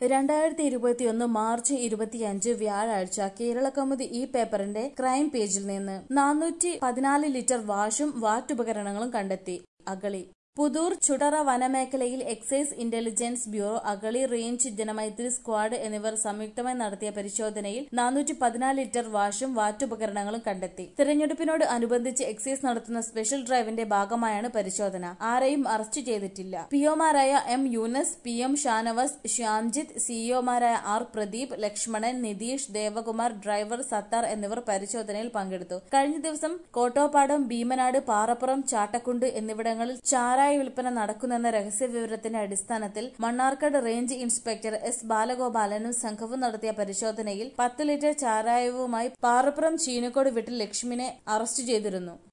രണ്ടായിരത്തി ഇരുപത്തിയൊന്ന് മാർച്ച് ഇരുപത്തിയഞ്ച് വ്യാഴാഴ്ച കേരള കൗമുദി ഈ പേപ്പറിന്റെ ക്രൈം പേജിൽ നിന്ന് നാനൂറ്റി പതിനാല് ലിറ്റർ വാഷും വാറ്റുപകരണങ്ങളും കണ്ടെത്തി അഗളി പുതൂർ ചുടറ വനമേഖലയിൽ excise intelligence bureau Agali range Janamaithri squad എന്നിവർ സംയുക്തമായി നടത്തിയ പരിശോധനയിൽ നാനൂറ്റി പതിനാല് ലിറ്റർ വാഷും വാറ്റുപകരണങ്ങളും കണ്ടെത്തി തിരഞ്ഞെടുപ്പിനോട് അനുബന്ധിച്ച് എക്സൈസ് നടത്തുന്ന സ്പെഷ്യൽ ഡ്രൈവിന്റെ ഭാഗമായാണ് പരിശോധന ആരെയും അറസ്റ്റ് ചെയ്തിട്ടില്ല പിഒമാരായ M Younus P M Shanavas Shyamjith സിഇഒമാരായ ആർ പ്രദീപ് ലക്ഷ്മണൻ നിതീഷ് ദേവകുമാർ ഡ്രൈവർ സത്താർ എന്നിവർ പരിശോധനയിൽ പങ്കെടുത്തു കഴിഞ്ഞ ദിവസം കോട്ടോപ്പാടം ഭീമനാട് പാറപ്പുറം ചാട്ടക്കുണ്ട് എന്നിവിടങ്ങളിൽ ചാരായ വിൽപ്പന നടക്കുന്നെന്ന രഹസ്യവിവരത്തിന്റെ അടിസ്ഥാനത്തിൽ മണ്ണാർക്കാട് റേഞ്ച് ഇൻസ്പെക്ടർ എസ് ബാലഗോപാലനും സംഘവും നടത്തിയ പരിശോധനയിൽ പത്ത് ലിറ്റർ ചാരായവുമായി പാറപ്പുറം ചീനക്കോട് വീട്ടിൽ ലക്ഷ്മിനെ അറസ്റ്റ് ചെയ്തിരുന്നു